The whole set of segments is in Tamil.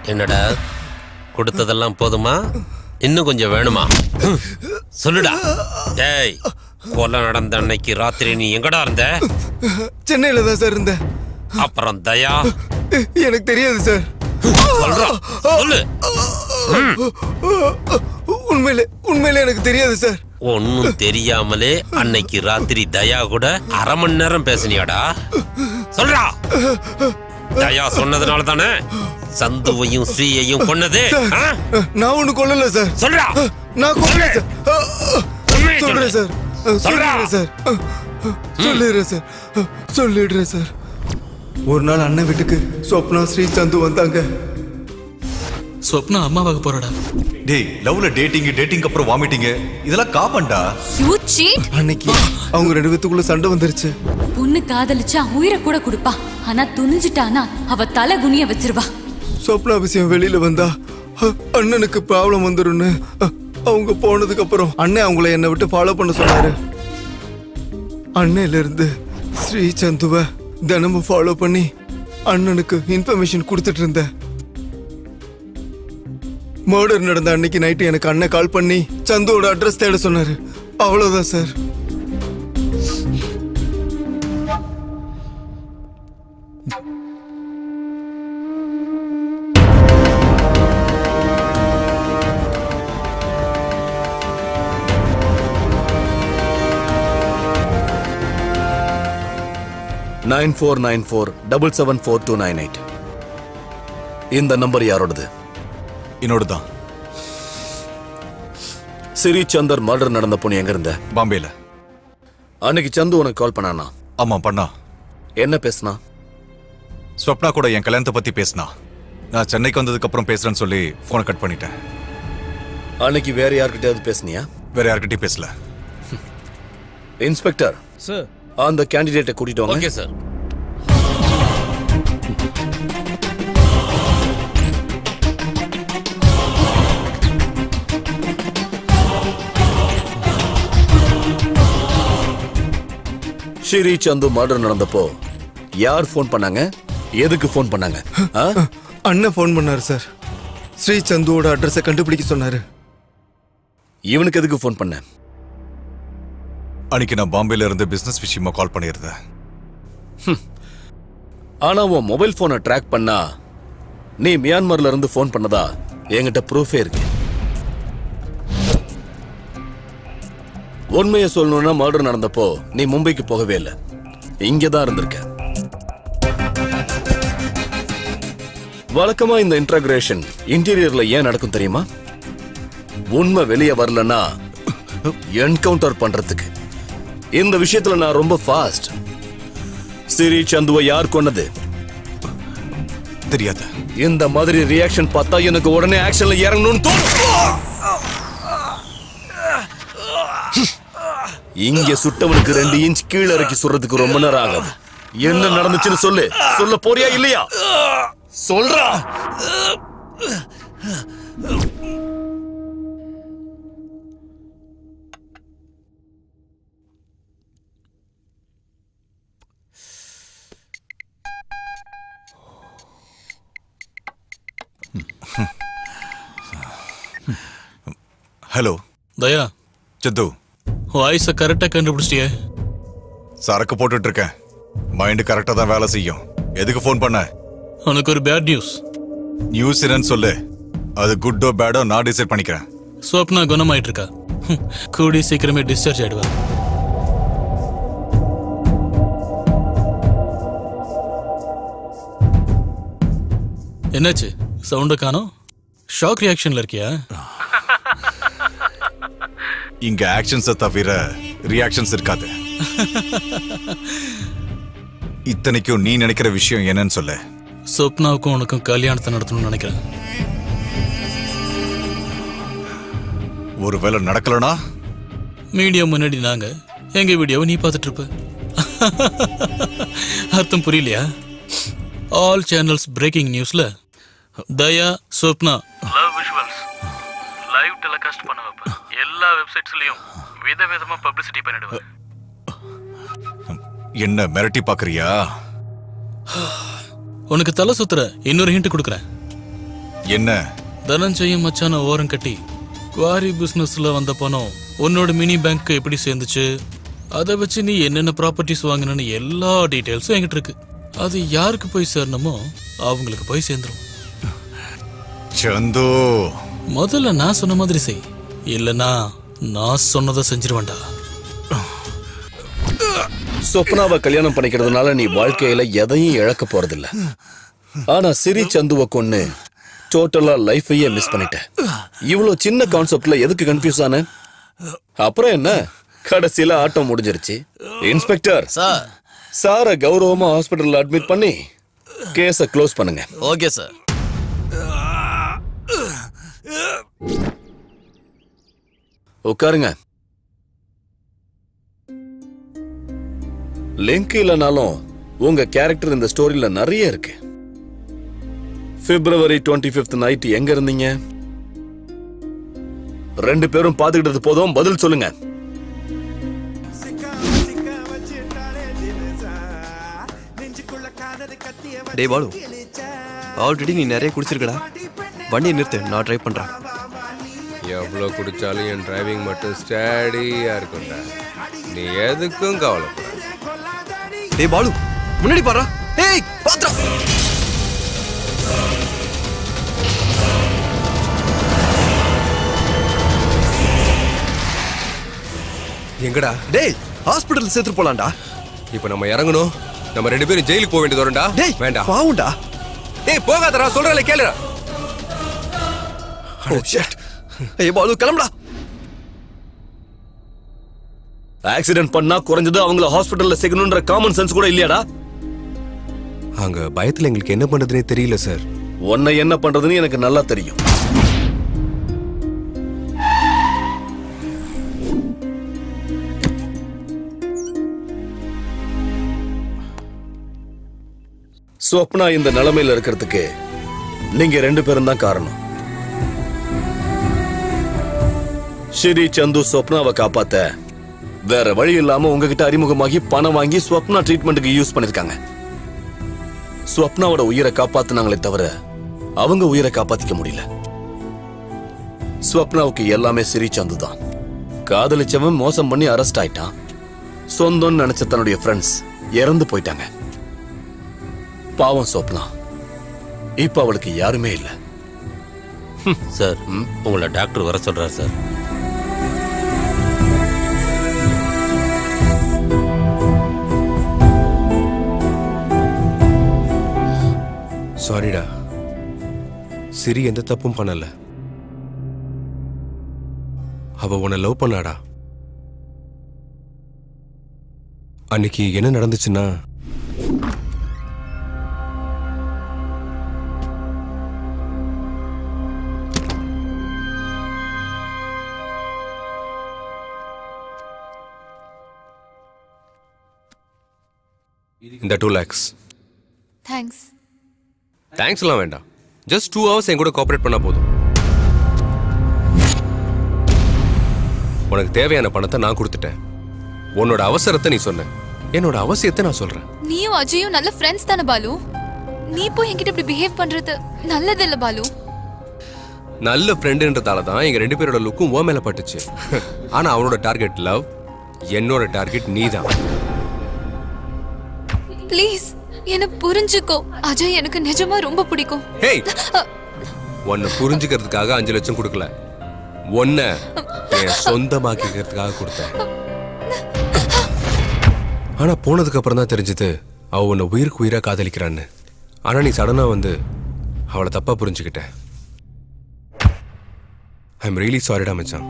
என்னடா கொடுத்ததெல்லாம் போதுமா இன்னும் கொஞ்சம் வேணுமா ஹம், சொல்லுடா டேய் கொலை நடந்த அன்னைக்கு ராத்திரி நீ எங்கடா இருந்த சென்னையில தான் சார் இருந்தேன் அப்புறம் தயா எனக்கு தெரியாது சார் சொல்றா சொல்லு உண்மையிலே உண்மையிலே எனக்கு தெரியாது சார் ஒன்னும் தெரியாமலே அன்னைக்கு ராத்திரி தயா கூட அரை மணி நேரம் பேசுனியாடா சொல்றா தயா சொன்னதுனால தானே சந்துவையும் ஸ்ரீயையும் கொன்னது ஆ? நான் ஒண்ணு கொல்லல சார் சொல்றா நான் கொல்லல சார் உண்மையை சொல்றேன் சொல்லு. சார் சொல்றா. சொல்லிடுறேன் சார் சொல்லிடுறேன் சார் சொல்லிடுறேன் சார் ஒரு நாள் அண்ணன் வீட்டுக்கு சொப்னா ஸ்ரீ சந்து வந்தாங்க ஸ்வப்னா அம்மாவாக போறடா டேய் லவ்ல டேட்டிங் டேட்டிங் அப்புறம் வாமிட்டிங் இதெல்லாம் காமன்டா யூ சீட் அன்னைக்கு அவங்க ரெண்டு பேத்துக்குள்ள சண்டை வந்துருச்சு பொண்ணு காதலிச்சா உயிரை கூட கொடுப்பா ஆனா துணிஞ்சிட்டானா அவ தலை குனிய வச்சிருவா சொப்னா விஷயம் வெளியில வந்தா அ, அண்ணனுக்கு ப்ராப்ளம் வந்துரும்னு அ, அவங்க போனதுக்கு அப்புறம் அண்ணன் அவங்கள என்னை விட்டு ஃபாலோ பண்ண சொன்னாரு அன்னையில இருந்து ஸ்ரீ சந்துவ தினமும் ஃபாலோ பண்ணி அண்ணனுக்கு இன்ஃபர்மேஷன் கொடுத்துட்டு இருந்தேன் மர்டர் நடந்த அன்னைக்கு நைட்டு எனக்கு அண்ணன் கால் பண்ணி சந்துவோட அட்ரஸ் தேட சொன்னாரு அவ்வளவுதான் sir nine four nine four double seven four two nine eight இந்த நம்பர் யாரோடது என்னோட தான் சிரி சந்தர் மர்டர் நடந்த பொண்ணு எங்க இருந்த பாம்பேல அன்னைக்கு சந்து உனக்கு கால் பண்ணானா ஆமா பண்ணா என்ன பேசுனா ஸ்வப்னா கூட என் கல்யாணத்தை பத்தி பேசினா நான் சென்னைக்கு வந்ததுக்கு அப்புறம் பேசுறேன்னு சொல்லி போனை கட் பண்ணிட்டேன் அன்னைக்கு வேற யார்கிட்டயாவது பேசுனியா வேற யார்கிட்டயும் பேசல இன்ஸ்பெக்டர் சார் அந்த கேண்டிடேட்டை கூட்டிட்டு வாங்க ஓகே சார் ஷிரி சந்து மர்டர் நடந்தப்போ யார் ஃபோன் பண்ணாங்க எதுக்கு ஃபோன் பண்ணாங்க ஆ? அண்ணன் ஃபோன் பண்ணாரு சார் ஸ்ரீ சந்துவோட அட்ரஸை கண்டுபிடிக்க சொன்னாரு இவனுக்கு எதுக்கு ஃபோன் பண்ண அன்னைக்கு நான் பாம்பேல இருந்து பிசினஸ் விஷயமா கால் பண்ணியிருந்தேன் ஆனா உன் மொபைல் போனை ட்ராக் பண்ணா நீ மியான்மர்ல இருந்து ஃபோன் பண்ணதா என்கிட்ட ப்ரூஃபே இருக்கு உண்மையை சொல்லணும்னா மர்டர் நடந்தப்போ நீ மும்பைக்கு போகவே இல்லை இங்கே தான் இருந்திருக்க வழக்கமா இந்த இன்டகிரேஷன் இன்டீரியர்ல ஏன் நடக்கும் தெரியுமா உண்மை வெளியே வரலன்னா என்கவுண்டர் பண்றதுக்கு இந்த விஷயத்துல நான் ரொம்ப ஃபாஸ்ட் சிரி சந்துவை யார் கொன்னது தெரியாது இந்த மாதிரி ரியாக்ஷன் பார்த்தா எனக்கு உடனே ஆக்ஷன்ல இறங்கணும்னு தோணும் இங்க சுட்டவனுக்கு ரெண்டு இன்ச் கீழே இறக்கி சுடுறதுக்கு ரொம்ப நேரம் ஆகாது என்ன நடந்துச்சுன்னு சொல்லு சொல்ல போறியா இல்லையா சொல்றா ஹலோ தயா சித்து வாய்ஸை கரெக்டாக கண்டுபிடிச்சிட்டியே சரக்கு போட்டுட்டு இருக்கேன் மைண்டு கரெக்டா தான் வேலை செய்யும் எதுக்கு ஃபோன் பண்ண உனக்கு ஒரு பேட் நியூஸ் நியூஸ் என்னன்னு சொல்லு அது குட்டோ பேடோ நான் டிசைட் பண்ணிக்கிறேன் ஸ்வப்னா குணமாயிட்டு இருக்கா ஹம், கூடி சீக்கிரமே டிஸ்சார்ஜ் ஆயிடுவா என்னாச்சு சவுண்டை காணோம் ஷாக் ரியாக்ஷன்ல இருக்கியா இங்க ஆக்ஷன்ஸை தவிர ரியாக்ஷன்ஸ் இருக்காது இத்தனைக்கும் நீ நினைக்கிற விஷயம் என்னன்னு சொல்லு சொப்னாவுக்கும் உனக்கும் கல்யாணத்தை நடத்தணும்னு நினைக்கிறேன் ஒருவேளை நடக்கலனா மீடியா முன்னாடி நாங்க எங்க வீடியோவை நீ பார்த்துட்டு இருப்ப அர்த்தம் புரியலையா ஆல் சேனல்ஸ் பிரேக்கிங் நியூஸ்ல Daya Swapna love visuals live telecast பண்ண வைப்பேன் எல்லா வெப்சைட்ஸ்லயும் விதவிதமா பப்ளிசிட்டி பண்ணிடுவேன் என்ன மிரட்டி பாக்குறியா உனக்கு தலை சுத்துற இன்னொரு ஹிண்ட் கொடுக்குறேன் என்ன தனஞ்சயம் மச்சான ஓரம் கட்டி குவாரி பிசினஸ்ல வந்த பணம் உன்னோட மினி பேங்க் எப்படி சேர்ந்துச்சு அதை வச்சு நீ என்னென்ன ப்ராப்பர்ட்டிஸ் வாங்கினு எல்லா டீட்டெயில்ஸும் என்கிட்ட இருக்கு அது யாருக்கு போய் சேரணுமோ அவங்களுக்கு போய் சேர்ந்துரும் சந்து முதல்ல நான் சொன்ன மாதிரி செய் இல்லனா நான் சொன்னதை செஞ்சிருவேன்டா சொப்னாவை கல்யாணம் பண்ணிக்கிறதுனால நீ வாழ்க்கையில எதையும் இழக்க போறதில்ல ஆனா சிரி சந்துவை கொன்னு டோட்டலா லைஃபையே மிஸ் பண்ணிட்ட இவ்வளவு சின்ன கான்செப்ட்ல எதுக்கு கன்ஃபியூஸ் ஆன அப்புறம் என்ன கடைசியில ஆட்டம் முடிஞ்சிருச்சு இன்ஸ்பெக்டர் சார் சார கௌரவமா ஹாஸ்பிடல்ல அட்மிட் பண்ணி கேஸ க்ளோஸ் பண்ணுங்க ஓகே சார் உட்காருங்க லிங்க் இல்லைனாலும் உங்க கேரக்டர் இந்த ஸ்டோரியில நிறைய இருக்கு பிப்ரவரி டுவெண்ட்டி ஃபிஃப்த் நைட் எங்க இருந்தீங்க ரெண்டு பேரும் பாத்துக்கிட்டது போதும் பதில் சொல்லுங்க டேய் பாலு ஆல்ரெடி நீ நிறைய குடிச்சிருக்கடா வண்டியை நிறுத்து நான் ட்ரை பண்றேன் எவ்வளோ குடிச்சாலும் என் டிரைவிங் மட்டும் ஸ்டடியா இருக்கும்டா நீ எதுக்கும் கவலைப்படாத டேய் பாலு முன்னாடி பாரா ஏய் பாத்ரா எங்கடா டேய் ஹாஸ்பிடல் சேர்த்து போலாம்டா இப்போ நம்ம இறங்கணும் நம்ம ரெண்டு பேரும் ஜெயிலுக்கு போக வேண்டியது வரும்டா டேய் வேண்டாம் பாவுண்டா டேய் போகாதடா சொல்றல கேளுடா ஓ ஷிட் ஏய் பாலு கிளம்புடா ஆக்சிடென்ட் பண்ணா குறைஞ்சது அவங்கள ஹாஸ்பிடல்ல சேர்க்கணுன்ற காமன் சென்ஸ் கூட இல்லையாடா அங்க பயத்துல எங்களுக்கு என்ன பண்றதுனே தெரியல சார் உன்னை என்ன பண்றதுன்னு எனக்கு நல்லா தெரியும் ஸ்வப்னா இந்த நிலைமையில இருக்கிறதுக்கு நீங்க ரெண்டு பேரும் தான் காரணம் ஸ்ரீ சந்து ஸ்வப்னாவை காப்பாத்த வேற வழி இல்லாம உங்ககிட்ட அறிமுகமாகி பணம் வாங்கி ஸ்வப்னா ட்ரீட்மெண்ட்டுக்கு யூஸ் பண்ணிருக்காங்க ஸ்வப்னாவோட உயிரை காப்பாத்துனாங்களே தவிர அவங்க உயிரை காப்பாத்திக்க முடியல ஸ்வப்னாவுக்கு எல்லாமே சிரி சந்து தான் காதலிச்சவன் மோசம் பண்ணி அரெஸ்ட் ஆயிட்டான் சொந்தம்னு நினைச்ச தன்னுடைய ஃப்ரெண்ட்ஸ் இறந்து போயிட்டாங்க பாவம் ஸ்வப்னா இப்ப அவளுக்கு யாருமே இல்ல சார் உங்களை டாக்டர் வர சொல்றாரு சார் சாரிடா சிரி எந்த தப்பும் பண்ணல அவ உன்னை லவ் பண்ணாடா அன்னைக்கு என்ன நடந்துச்சுன்னா இந்த டூ லேக்ஸ் தேங்க்ஸ் தேங்க்ஸ்லாம் வேண்டாம் ஜஸ்ட் டூ ஹவர்ஸ் என் கூட கோஆப்ரேட் பண்ணா போதும் உனக்கு தேவையான பணத்தை நான் கொடுத்துட்டேன் உன்னோட அவசரத்தை நீ சொன்ன என்னோட அவசியத்தை நான் சொல்றேன் நீயும் அஜயும் நல்ல ஃப்ரெண்ட்ஸ் தானே பாலு நீ போய் என்கிட்ட இப்படி பிஹேவ் பண்றது நல்லது இல்ல பாலு நல்ல ஃப்ரெண்டுன்றதால தான் எங்க ரெண்டு பேரோட லுக்கும் ஓ மேல பட்டுச்சு ஆனா அவனோட டார்கெட் லவ் என்னோட டார்கெட் நீ தான் ப்ளீஸ் என்ன புரிஞ்சுக்கோ அஜய் எனக்கு நிஜமா ரொம்ப பிடிக்கும் ஹேய் உன்னை புரிஞ்சுக்கிறதுக்காக அஞ்சு லட்சம் கொடுக்கல உன்னை என் சொந்தமாக்கிக்கிறதுக்காக கொடுத்தேன் ஆனா போனதுக்கு அப்புறம் தான் தெரிஞ்சது அவ உன்னை உயிருக்கு உயிரா காதலிக்கிறான்னு ஆனா நீ சடனா வந்து அவளை தப்பா புரிஞ்சுக்கிட்ட ஐ எம் ரியலி சாரிடா மச்சான்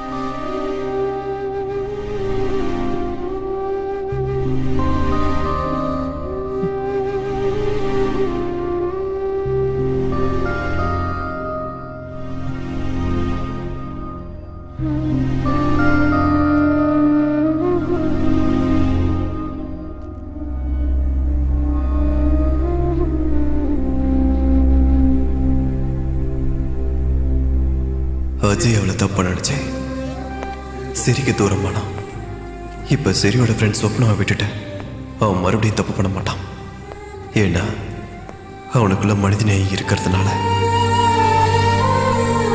அஜய் அவளை தப்பா நினைச்சேன் சிரிக்கு தூரம் போனான் இப்ப சிரியோட ஃப்ரெண்ட் சொப்னாவை விட்டுட்டேன் அவன் மறுபடியும் தப்பு பண்ண மாட்டான் ஏன்னா அவனுக்குள்ள மனிதநேயம் இருக்கிறதுனால